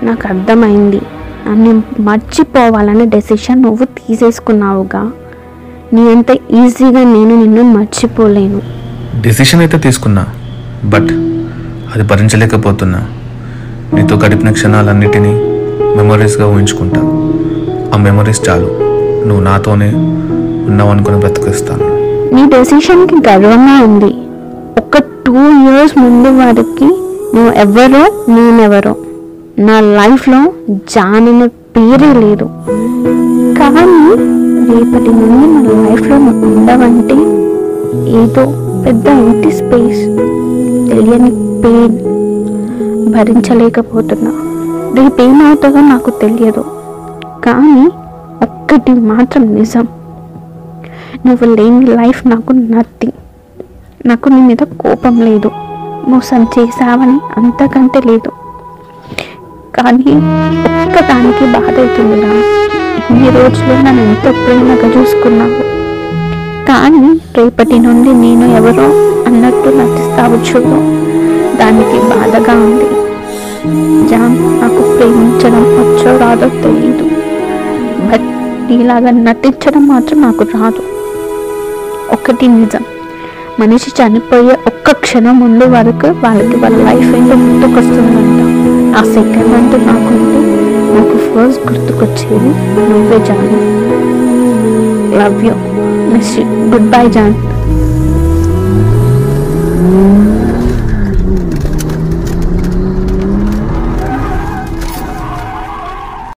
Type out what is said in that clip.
నాకు అర్థమైంది నన్ను మర్చిపోవాలనే డెసిషన్ నువ్వు తీసేసుకున్నావుగా నీ అంత ఈజీగా నేను నిన్ను మర్చిపోలేను డెసిషన్ అయితే తీసుకున్నా బట్ అది భరించలేకపోతున్నా నీతో గడిపిన క్షణాలన్నిటినీ మెమరీస్గా ఊహించుకుంటా ఆ మెమరీస్ చాలు నువ్వు నాతోనే ఉన్నావు అనుకుని బ్రతికిస్తాను నీ డెసిషన్కి గర్వంగా ఉంది ఒక టూ ఇయర్స్ ముందు వరకు నువ్వు ఎవరో నేనెవరో నా లైఫ్లో జాన్ అనే పేరే లేదు కానీ రేపటి నుండి నా లైఫ్లో నువ్వు ఉండవంటే ఏదో పెద్ద ఎంటీ స్పేస్ తెలియని పెయిన్ భరించలేకపోతున్నా రేపేమవుతుందో నాకు తెలియదు కానీ ఒక్కటి మాత్రం నిజం నువ్వు లేని లైఫ్ నాకు నథింగ్ నాకు నీ మీద కోపం లేదు మోసం చేసావని అంతకంటే లేదు కానీ ఒక్కదానికి బాధ అవుతుందిరా ఇన్ని రోజులు నన్ను ఎంతో ప్రేమగా చూసుకున్నావు కానీ రేపటి నుండి నేను ఎవరో అన్నట్టు నటిస్తావు చూడు దానికి బాధగా ఉంది జాన్ నాకు ప్రేమించడం వచ్చో రాదో తెలియదు బట్ నీలాగా నటించడం మాత్రం నాకు రాదు ఒకటి నిజం మనిషి చనిపోయే ఒక్క క్షణం ముందు వరకు వాళ్ళకి వాళ్ళ లైఫ్ ఏంటో గుర్తుకొస్తుందంట ఆ సెకండ్ అంటూ నాకుంటే నాకు ఫస్ట్ గుర్తుకొచ్చేది నువ్వే జాన్ love you miss goodbye John